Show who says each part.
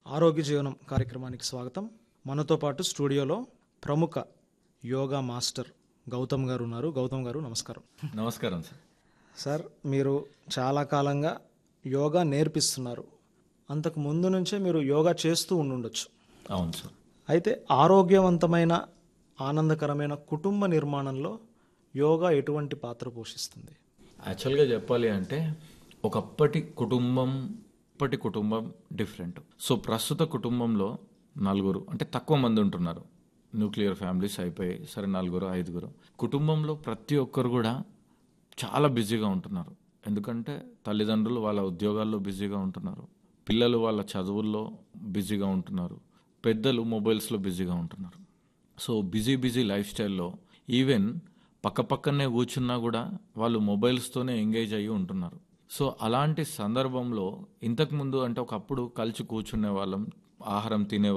Speaker 1: ఆరోగ్య జీవనం కార్యక్రమానికి స్వాగతం మనతో పాటు స్టూడియోలో ప్రముఖ యోగా మాస్టర్ గౌతమ్ గారు ఉన్నారు గౌతమ్ గారు నమస్కారం
Speaker 2: నమస్కారం సార్
Speaker 1: సార్ మీరు చాలా కాలంగా యోగా నేర్పిస్తున్నారు అంతకు ముందు నుంచే మీరు యోగా చేస్తూ ఉండుండొచ్చు
Speaker 2: అవును సార్
Speaker 1: అయితే ఆరోగ్యవంతమైన ఆనందకరమైన కుటుంబ నిర్మాణంలో యోగా ఎటువంటి పాత్ర పోషిస్తుంది
Speaker 2: యాక్చువల్గా చెప్పాలి అంటే ఒకప్పటి కుటుంబం ఇప్పటి కుటుంబం డిఫరెంట్ సో ప్రస్తుత కుటుంబంలో నలుగురు అంటే తక్కువ మంది ఉంటున్నారు న్యూక్లియర్ ఫ్యామిలీస్ అయిపోయాయి సరే నలుగురు ఐదుగురు కుటుంబంలో ప్రతి ఒక్కరు కూడా చాలా బిజీగా ఉంటున్నారు ఎందుకంటే తల్లిదండ్రులు వాళ్ళ ఉద్యోగాల్లో బిజీగా ఉంటున్నారు పిల్లలు వాళ్ళ చదువుల్లో బిజీగా ఉంటున్నారు పెద్దలు మొబైల్స్లో బిజీగా ఉంటున్నారు సో బిజీ బిజీ లైఫ్ స్టైల్లో ఈవెన్ పక్క పక్కనే కూర్చున్నా కూడా వాళ్ళు మొబైల్స్తోనే ఎంగేజ్ అయ్యి ఉంటున్నారు సో అలాంటి సందర్భంలో ఇంతకుముందు అంటే ఒకప్పుడు కలిసి కూర్చునే వాళ్ళం ఆహారం తినే